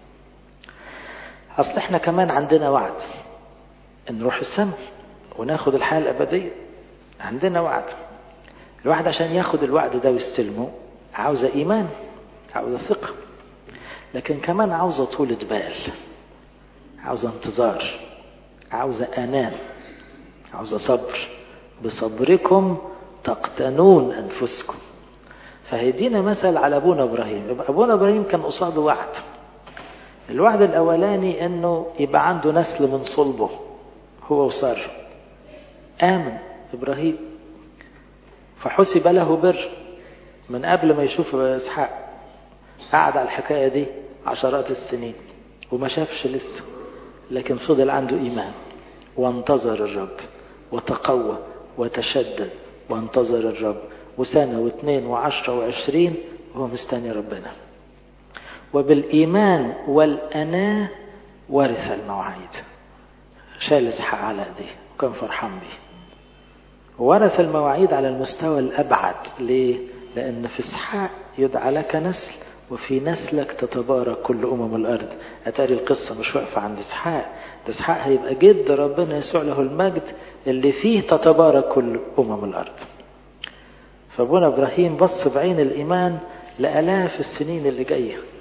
أصل احنا كمان عندنا وعد ان نروح السماء وناخد الحياة الأبدية عندنا وعد الواحد عشان ياخد الوعد ده ويستلمه عاوزة إيمان عاوزة ثقة لكن كمان عاوزة طولة بال عاوزة انتظار عاوزة أنان عاوزة صبر بصبركم تقتنون أنفسكم فهيدينا مثل على أبونا إبراهيم يبقى أبونا إبراهيم كان قصاده وعد الوعد الأولاني أنه يبقى عنده نسل من صلبه هو وسارة آمن إبراهيم فحسب له بر من قبل ما يشوف إسحاق قعد على الحكاية دي عشرات السنين وما شافش لسه لكن فضل عنده إيمان وانتظر الرب وتقوى وتشدد وانتظر الرب وسنة واثنين وعشرة وعشرين وهو مستني ربنا وبالإيمان والأناة ورث المواعيد شال إسحاق على ايديه وكان فرحان بيه ورث المواعيد على المستوى الأبعد ليه؟ لأن في إسحاق يدعى لك نسل وفي نسلك تتبارك كل أمم الأرض أتاري القصة مش واقفة عند إسحاق ده إسحاق هيبقى جد ربنا يسوع له المجد اللي فيه تتبارك كل أمم الأرض فابونا إبراهيم بص بعين الإيمان لآلاف السنين اللي جاية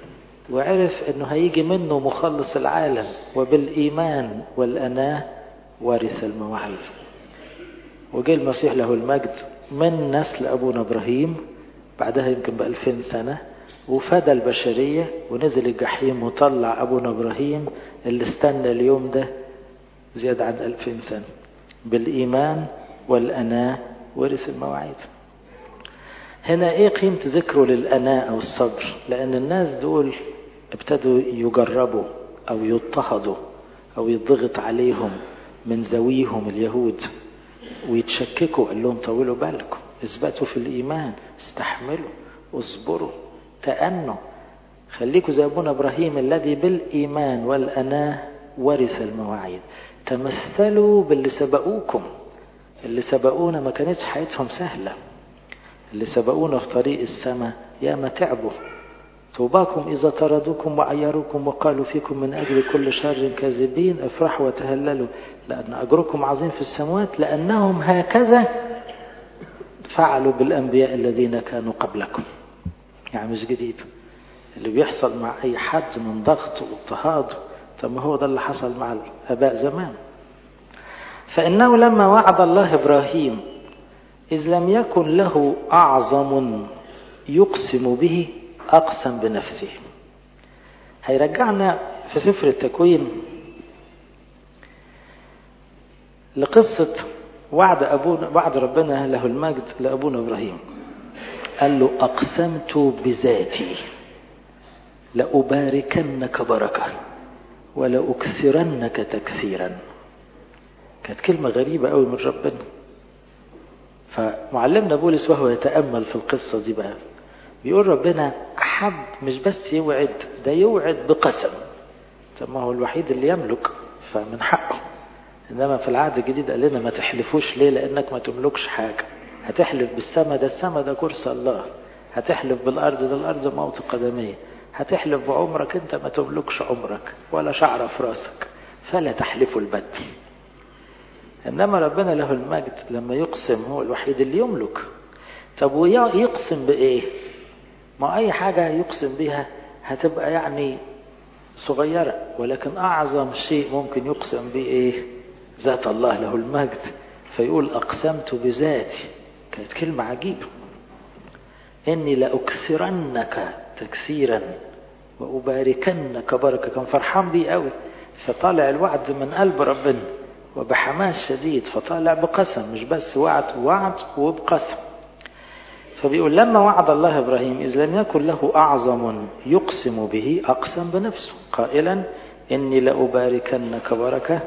وعرف انه هيجي منه مخلص العالم وبالايمان والاناه ورث المواعيد وجه المسيح له المجد من نسل ابونا ابراهيم بعدها يمكن بألفين سنة وفدى البشرية ونزل الجحيم وطلع أبونا إبراهيم اللي استنى اليوم ده زيادة عن ألفين سنة بالإيمان والأناة ورث المواعيد هنا إيه قيمة ذكره للأناة أو الصبر لأن الناس دول ابتدوا يجربوا أو يضطهدوا أو يضغط عليهم من ذويهم اليهود ويتشككوا قال لهم طولوا بالكم اثبتوا في الإيمان استحملوا اصبروا تأنوا خليكوا زي أبونا إبراهيم الذي بالإيمان والأناه ورث المواعيد تمثلوا باللي سبقوكم اللي سبقونا ما كانتش حياتهم سهلة اللي سبقونا في طريق السماء يا ما تعبوا طوباكم إذا طردوكم وعيروكم وقالوا فيكم من أجل كل شر كاذبين افرحوا وتهللوا لأن أجركم عظيم في السماوات لأنهم هكذا فعلوا بالأنبياء الذين كانوا قبلكم يعني مش جديد اللي بيحصل مع أي حد من ضغط واضطهاد طب ما هو ده اللي حصل مع الآباء زمان فإنه لما وعد الله إبراهيم إذ لم يكن له أعظم يقسم به أقسم بنفسه هيرجعنا في سفر التكوين لقصة وعد أبونا وعد ربنا له المجد لأبونا إبراهيم قال له أقسمت بذاتي لأباركنك بركة ولأكثرنك تكثيرا كانت كلمة غريبة قوي من ربنا فمعلمنا بولس وهو يتأمل في القصة دي بقى بيقول ربنا أحب مش بس يوعد ده يوعد بقسم طب ما هو الوحيد اللي يملك فمن حقه إنما في العهد الجديد قال لنا ما تحلفوش ليه لأنك ما تملكش حاجة هتحلف بالسماء ده السماء ده كرسي الله هتحلف بالأرض ده الأرض موت قدمية هتحلف بعمرك أنت ما تملكش عمرك ولا شعر في راسك فلا تحلفوا البت إنما ربنا له المجد لما يقسم هو الوحيد اللي يملك طب ويقسم بإيه ما أي حاجة يقسم بها هتبقى يعني صغيرة ولكن أعظم شيء ممكن يقسم به إيه ذات الله له المجد فيقول أقسمت بذاتي كانت كلمة عجيبة إني لأكثرنك تكثيرا وأباركنك بركة كان فرحان بيه قوي فطالع الوعد من قلب ربنا وبحماس شديد فطالع بقسم مش بس وعد وعد وبقسم فبيقول لما وعد الله إبراهيم إذ لم يكن له أعظم يقسم به أقسم بنفسه قائلا إني لأباركنك بركة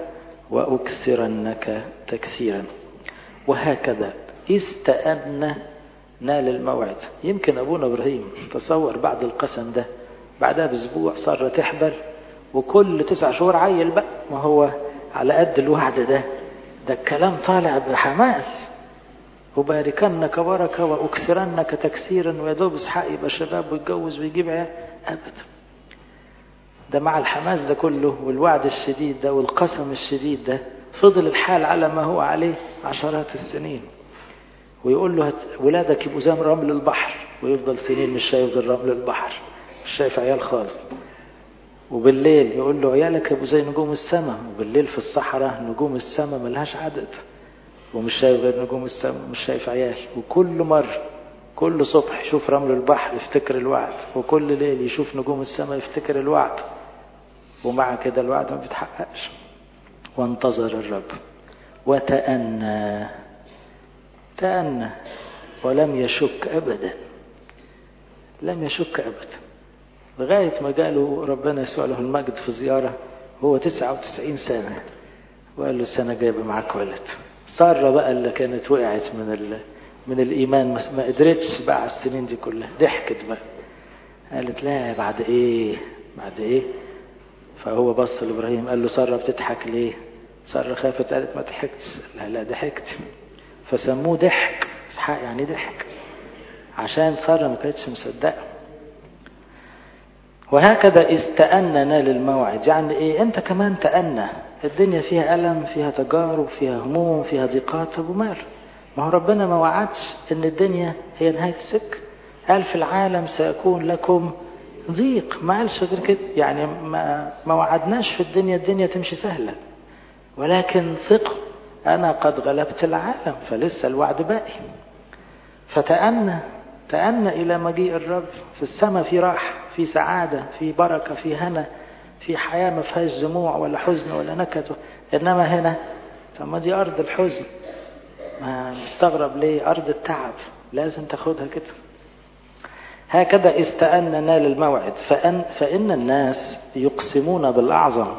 وأكثرنك تكثيرا وهكذا استأن نال الموعد يمكن أبونا إبراهيم تصور بعد القسم ده بعدها بأسبوع صار تحبل وكل تسع شهور عيل بقى ما هو على قد الوعد ده ده الكلام طالع بحماس أباركنك بركة وأكثرنك تكثيرا ويا دوب إسحاق يبقى شباب ويتجوز ويجيب عيال أبدا ده مع الحماس ده كله والوعد الشديد ده والقسم الشديد ده فضل الحال على ما هو عليه عشرات السنين ويقول له هت... ولادك يبقوا زي رمل البحر ويفضل سنين مش شايف غير رمل البحر مش شايف عيال خالص وبالليل يقول له عيالك يبقوا زي نجوم السماء وبالليل في الصحراء نجوم السماء ملهاش عدد ومش شايف غير نجوم السماء مش شايف عيال وكل مرة كل صبح يشوف رمل البحر يفتكر الوعد وكل ليل يشوف نجوم السماء يفتكر الوعد ومع كده الوعد ما بيتحققش وانتظر الرب وتأنى تأنى ولم يشك أبدا لم يشك أبدا لغاية ما جاله ربنا يسوع له المجد في زيارة هو 99 سنة وقال له السنة جايبة معاك ولد سارة بقى اللي كانت وقعت من ال... من الإيمان ما قدرتش بقى على السنين دي كلها ضحكت بقى قالت لا بعد إيه بعد إيه فهو بص لإبراهيم قال له سارة بتضحك ليه سارة خافت قالت ما ضحكتش لا لا ضحكت فسموه ضحك اسحاق يعني ضحك عشان سارة ما كانتش مصدقة وهكذا استأننا للموعد يعني ايه انت كمان تأنى الدنيا فيها ألم فيها تجارب فيها هموم فيها ضيقات طب ومال ما هو ربنا ما وعدش ان الدنيا هي نهاية السك قال في العالم سيكون لكم ضيق ما قالش غير كده يعني ما, ما وعدناش في الدنيا الدنيا تمشي سهلة ولكن ثق أنا قد غلبت العالم فلسه الوعد باقي فتأنى تأنى إلى مجيء الرب في السماء في راحة في سعادة في بركة في هنا في حياة ما فيهاش دموع ولا حزن ولا نكد إنما هنا طب ما دي أرض الحزن ما مستغرب ليه أرض التعب لازم تاخدها كده هكذا استأن نال الموعد فأن, فإن الناس يقسمون بالأعظم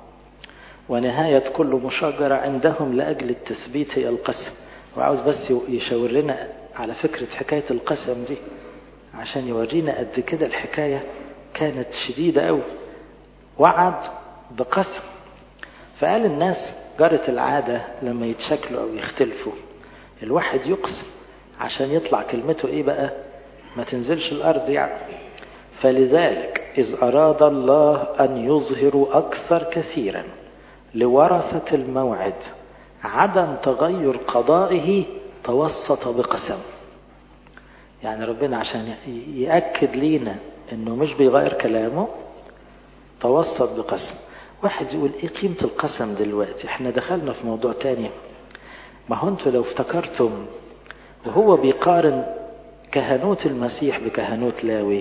ونهاية كل مشاجرة عندهم لأجل التثبيت هي القسم وعاوز بس يشاور لنا على فكرة حكاية القسم دي عشان يورينا قد كده الحكاية كانت شديدة أوي وعد بقسم فقال الناس جرت العادة لما يتشكلوا أو يختلفوا الواحد يقسم عشان يطلع كلمته إيه بقى ما تنزلش الأرض يعني فلذلك إذ أراد الله أن يظهر أكثر كثيرا لورثة الموعد عدم تغير قضائه توسط بقسم يعني ربنا عشان يأكد لينا انه مش بيغير كلامه توسط بقسم واحد يقول ايه قيمة القسم دلوقتي احنا دخلنا في موضوع تاني ما هو انتوا لو افتكرتم وهو بيقارن كهنوت المسيح بكهنوت لاوي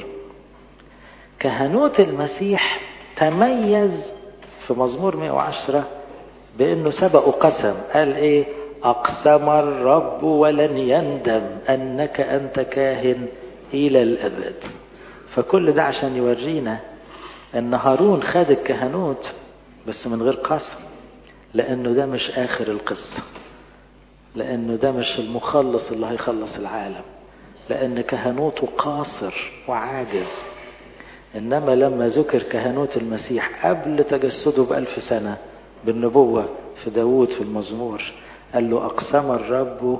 كهنوت المسيح تميز في مزمور 110 بانه سبق قسم قال ايه اقسم الرب ولن يندم انك انت كاهن الى الابد فكل ده عشان يورينا ان هارون خد الكهنوت بس من غير قسم لانه ده مش اخر القصه لانه ده مش المخلص اللي هيخلص العالم لان كهنوته قاصر وعاجز انما لما ذكر كهنوت المسيح قبل تجسده بألف سنة بالنبوة في داود في المزمور قال له أقسم الرب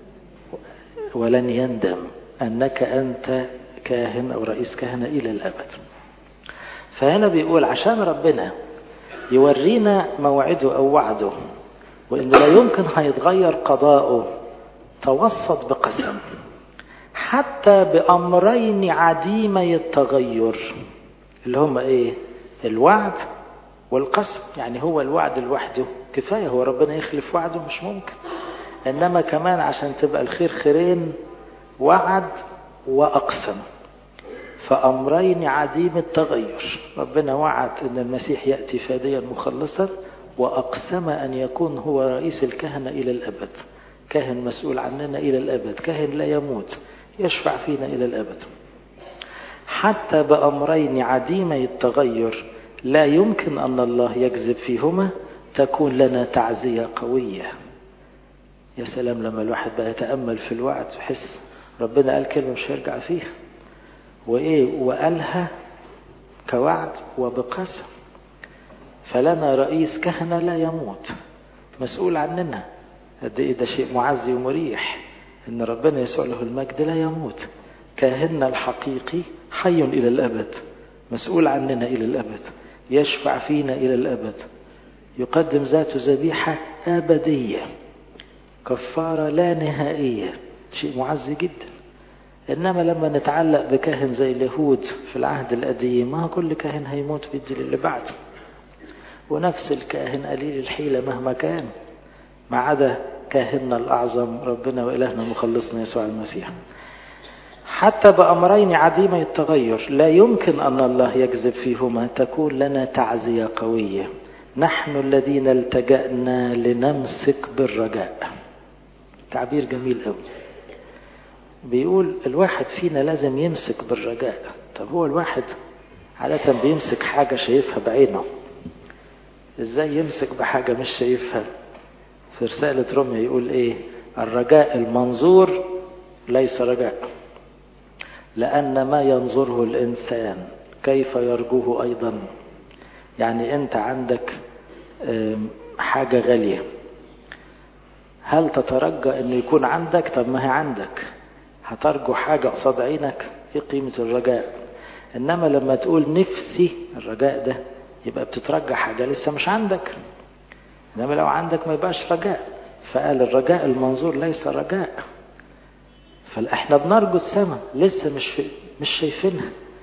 ولن يندم أنك أنت كاهن أو رئيس كهنة إلى الأبد فهنا بيقول عشان ربنا يورينا موعده أو وعده وإن لا يمكن هيتغير قضاؤه توسط بقسم حتى بأمرين عديمي التغير اللي هم إيه الوعد والقسم يعني هو الوعد لوحده كفاية هو ربنا يخلف وعده مش ممكن إنما كمان عشان تبقى الخير خيرين وعد وأقسم فأمرين عديم التغير ربنا وعد أن المسيح يأتي فاديا مخلصا وأقسم أن يكون هو رئيس الكهنة إلى الأبد كاهن مسؤول عننا إلى الأبد كاهن لا يموت يشفع فينا إلى الأبد حتى بأمرين عديمي التغير لا يمكن أن الله يكذب فيهما تكون لنا تعزية قوية يا سلام لما الواحد بقى يتأمل في الوعد ويحس ربنا قال كلمة مش هيرجع فيها وإيه وقالها كوعد وبقسم فلنا رئيس كهنة لا يموت مسؤول عننا قد إيه ده شيء معزي ومريح إن ربنا يسوع له المجد لا يموت كاهننا الحقيقي حي إلى الأبد مسؤول عننا إلى الأبد يشفع فينا إلى الأبد يقدم ذاته ذبيحة أبدية كفارة لا نهائية شيء معزي جدا إنما لما نتعلق بكاهن زي اليهود في العهد القديم ما كل كاهن هيموت بيدي للي بعده ونفس الكاهن قليل الحيلة مهما كان ما عدا كاهننا الأعظم ربنا وإلهنا مخلصنا يسوع المسيح حتى بأمرين عديمي التغير لا يمكن أن الله يكذب فيهما تكون لنا تعزية قوية نحن الذين التجأنا لنمسك بالرجاء تعبير جميل قوي بيقول الواحد فينا لازم يمسك بالرجاء طب هو الواحد عادة بيمسك حاجة شايفها بعينه ازاي يمسك بحاجة مش شايفها في رسالة روميا يقول ايه الرجاء المنظور ليس رجاء لأن ما ينظره الإنسان كيف يرجوه أيضا يعني أنت عندك حاجة غالية هل تترجى أن يكون عندك طب ما هي عندك هترجو حاجة قصاد عينك ايه قيمة الرجاء انما لما تقول نفسي الرجاء ده يبقى بتترجى حاجة لسه مش عندك انما لو عندك ما يبقاش رجاء فقال الرجاء المنظور ليس رجاء فاحنا بنرجو السماء لسه مش في مش شايفينها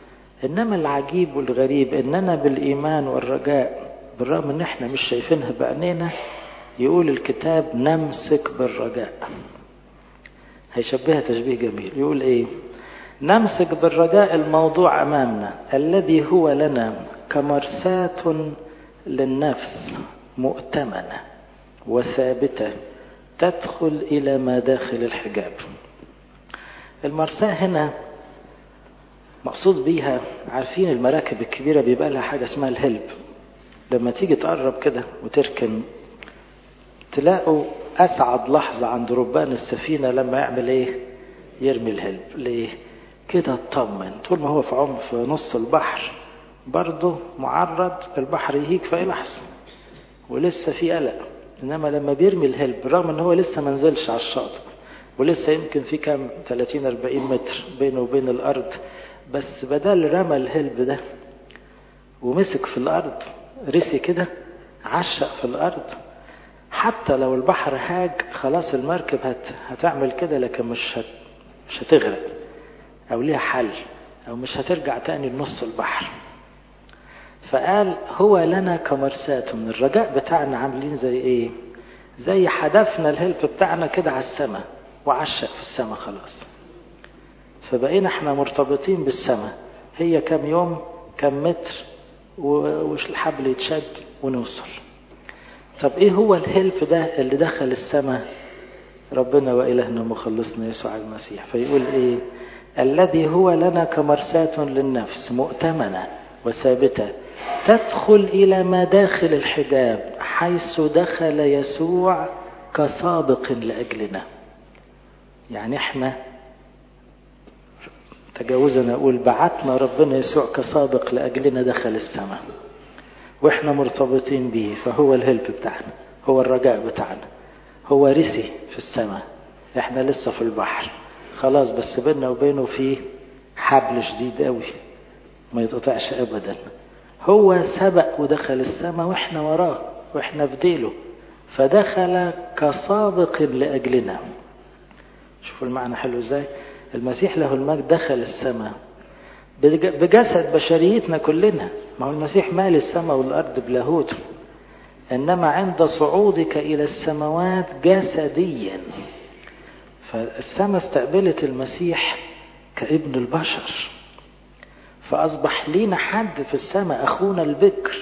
إنما العجيب والغريب إننا بالإيمان والرجاء بالرغم إن إحنا مش شايفينها بعينينا يقول الكتاب نمسك بالرجاء هيشبهها تشبيه جميل يقول إيه نمسك بالرجاء الموضوع أمامنا الذي هو لنا كمرساة للنفس مؤتمنة وثابتة تدخل إلى ما داخل الحجاب المرساة هنا مقصود بيها عارفين المراكب الكبيرة بيبقى لها حاجة اسمها الهلب لما تيجي تقرب كده وتركن تلاقوا أسعد لحظة عند ربان السفينة لما يعمل إيه يرمي الهلب ليه كده اطمن طول ما هو في عمق في نص البحر برضه معرض البحر يهيج في أي لحظة ولسه في قلق إنما لما بيرمي الهلب رغم إن هو لسه ما نزلش على الشاطئ ولسه يمكن في كام 30 40 متر بينه وبين الأرض بس بدل رمى الهلب ده ومسك في الأرض رسي كده عشق في الأرض حتى لو البحر هاج خلاص المركب هت هتعمل كده لكن مش هت مش هتغرق أو ليها حل أو مش هترجع تاني لنص البحر فقال هو لنا كمرساة من الرجاء بتاعنا عاملين زي ايه زي حدفنا الهلب بتاعنا كده على السماء وعشق في السماء خلاص فبقينا احنا مرتبطين بالسماء هي كم يوم كم متر والحبل يتشد ونوصل طب ايه هو الهلف ده اللي دخل السماء ربنا وإلهنا مخلصنا يسوع المسيح فيقول ايه الذي هو لنا كمرساة للنفس مؤتمنة وثابتة تدخل إلى مداخل الحجاب حيث دخل يسوع كسابق لأجلنا يعني احنا تجاوزنا أقول بعتنا ربنا يسوع كسابق لأجلنا دخل السماء واحنا مرتبطين به فهو الهلب بتاعنا هو الرجاء بتاعنا هو رسي في السماء احنا لسه في البحر خلاص بس بيننا وبينه في حبل شديد قوي ما يتقطعش ابدا هو سبق ودخل السماء واحنا وراه واحنا في ديله فدخل كسابق لاجلنا شوفوا المعنى حلو ازاي المسيح له المجد دخل السماء بجسد بشريتنا كلنا ما هو المسيح مال السماء والارض بلاهوته انما عند صعودك الى السماوات جسديا فالسماء استقبلت المسيح كابن البشر فأصبح لينا حد في السماء أخونا البكر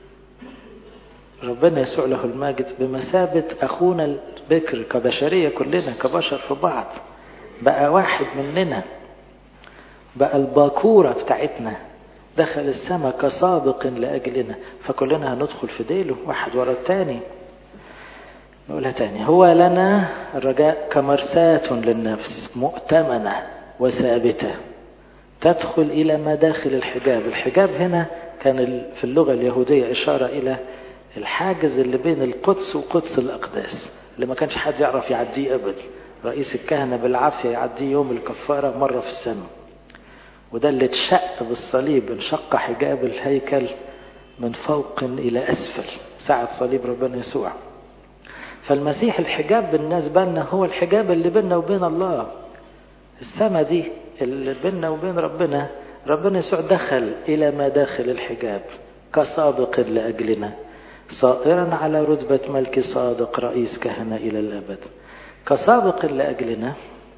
ربنا يسوع له المجد بمثابة أخونا البكر كبشرية كلنا كبشر في بعض بقى واحد مننا بقى الباكورة بتاعتنا دخل السماء كسابق لأجلنا فكلنا هندخل في ديله واحد ورا التاني نقولها تاني هو لنا الرجاء كمرساة للنفس مؤتمنة وثابتة تدخل إلى مداخل الحجاب الحجاب هنا كان في اللغة اليهودية إشارة إلى الحاجز اللي بين القدس وقدس الأقداس اللي ما كانش حد يعرف يعديه أبدا رئيس الكهنة بالعافية يعديه يوم الكفارة مرة في السنة وده اللي اتشق بالصليب انشق حجاب الهيكل من فوق إلى أسفل ساعة صليب ربنا يسوع فالمسيح الحجاب بالنسبة لنا هو الحجاب اللي بيننا وبين الله السماء دي اللي بيننا وبين ربنا ربنا يسوع دخل إلى ما داخل الحجاب كسابق لأجلنا صائرا على رتبة ملك صادق رئيس كهنة إلى الأبد كسابق لأجلنا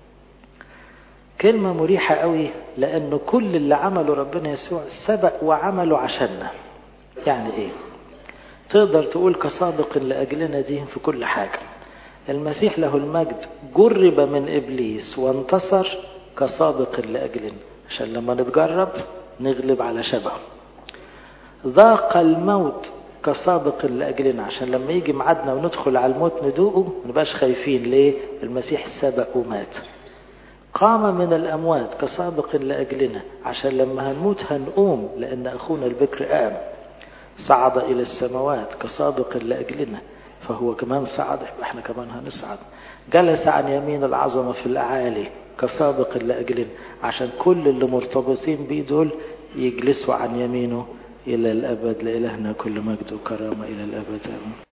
كلمة مريحة قوي لأنه كل اللي عمله ربنا يسوع سبق وعمله عشاننا يعني إيه تقدر تقول كسابق لأجلنا دي في كل حاجة المسيح له المجد جرب من إبليس وانتصر كسابق لأجلنا عشان لما نتجرب نغلب على شبهه ذاق الموت كسابق لأجلنا عشان لما يجي ميعادنا وندخل على الموت ندوقه ما نبقاش خايفين ليه المسيح سبق ومات قام من الأموات كسابق لأجلنا عشان لما هنموت هنقوم لأن أخونا البكر قام صعد إلى السماوات كسابق لأجلنا فهو كمان صعد احنا كمان هنصعد جلس عن يمين العظمة في الأعالي كسابق لأجلنا عشان كل اللي مرتبطين بيه دول يجلسوا عن يمينه إلى الأبد لإلهنا كل مجد وكرامة إلى الأبد آمين